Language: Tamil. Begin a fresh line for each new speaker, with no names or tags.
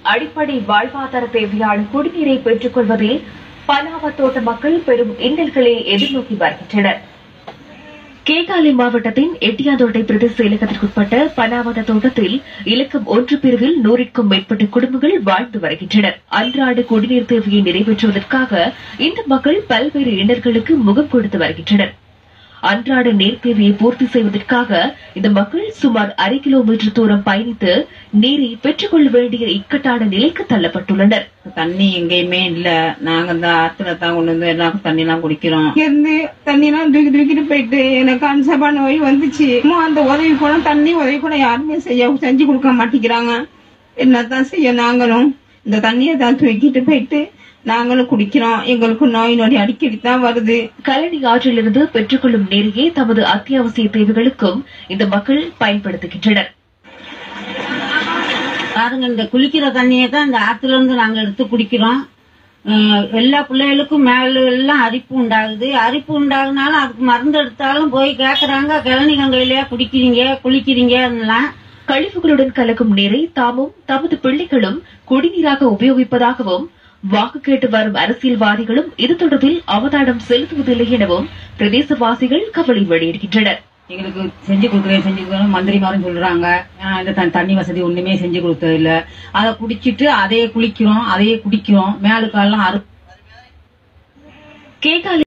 அடிப்படை வாழ்வாதார தேவையான குடிநீரை பெற்றுக் கொள்வதில் பனாவத்தோட்ட மக்கள் பெரும் இன்னல்களை எதிர்நோக்கி வருகின்றனர் கேகாலை மாவட்டத்தின் எட்டியாந்தோட்டை பிரதேச செயலகத்திற்குட்பட்ட பனாவத தோட்டத்தில் இலக்கம் ஒன்று பிரிவில் நூறிற்கும் மேற்பட்ட குடும்பங்கள் வாழ்ந்து வருகின்றனர் அன்றாட குடிநீர் தேவையை நிறைவேற்றுவதற்காக இந்த மக்கள் பல்வேறு இன்னல்களுக்கு முகம் கொடுத்து வருகின்றனர் அன்றாட நீர் தேவையை பூர்த்தி செய்வதற்காக இந்த மக்கள் சுமார் அரை கிலோமீட்டர் தூரம் பயணித்து நீரை பெற்றுக் கொள்ள வேண்டிய இக்கட்டான நிலைக்கு தள்ளப்பட்டுள்ளனர்
தண்ணி எங்கேயுமே இல்ல நாங்க இந்த ஆத்துல தான் கொண்டு வந்து எல்லாம் தண்ணி எல்லாம் குடிக்கிறோம்
இருந்து தண்ணி எல்லாம் தூக்கி தூக்கிட்டு போயிட்டு எனக்கு அன்சபா நோய் வந்துச்சு அம்மா, அந்த உதவி கூட தண்ணி உதவி கூட யாருமே செய்ய செஞ்சு கொடுக்க மாட்டேங்கிறாங்க என்னதான் செய்ய நாங்களும் இந்த தண்ணியை தான் தூக்கிட்டு போயிட்டு நாங்களும் குடிக்கிறோம் எங்களுக்கு நோய் நொடி அடிக்கடி தான் வருது
கழனி ஆற்றிலிருந்து பெற்றுக்கொள்ளும் நீரையே தமது அத்தியாவசிய தேவைகளுக்கும் இந்த மக்கள் பயன்படுத்துகின்றனர்
பாருங்க இந்த குளிக்கிற தண்ணியை தான் இந்த ஆத்துல இருந்து நாங்க எடுத்து குடிக்கிறோம் அஹ் எல்லா பிள்ளைகளுக்கும் மேல எல்லாம் அரிப்பு உண்டாகுது அரிப்பு உண்டாகுனாலும் அதுக்கு மருந்து எடுத்தாலும் போய் கேக்குறாங்க கிழனி கங்கையிலயா குடிக்கிறீங்க குளிக்கிறீங்கலாம்
கழிவுகளுடன் கலக்கும் நீரை தாமும் தமது பிள்ளைகளும் குடிநீராக உபயோகிப்பதாகவும் வாக்கு கேட்டு வரும் அரசியல்வாதிகளும் இது தொடர்பில் அவதானம் செலுத்துவதில்லை எனவும் பிரதேசவாசிகள் கவலை வெளியிடுகின்றனர்
எங்களுக்கு செஞ்சு கொடுக்குறேன் செஞ்சு கொடுக்குறேன் மந்திரிமாரும் சொல்றாங்க ஆஹ் இந்த த- தண்ணி வசதி ஒண்ணுமே செஞ்சு கொடுத்தது இல்ல அதை குடிச்சிட்டு அதையே குளிக்கிறோம் அதையே குடிக்கிறோம் மேலுக்காலாம் அரு
கேகாலை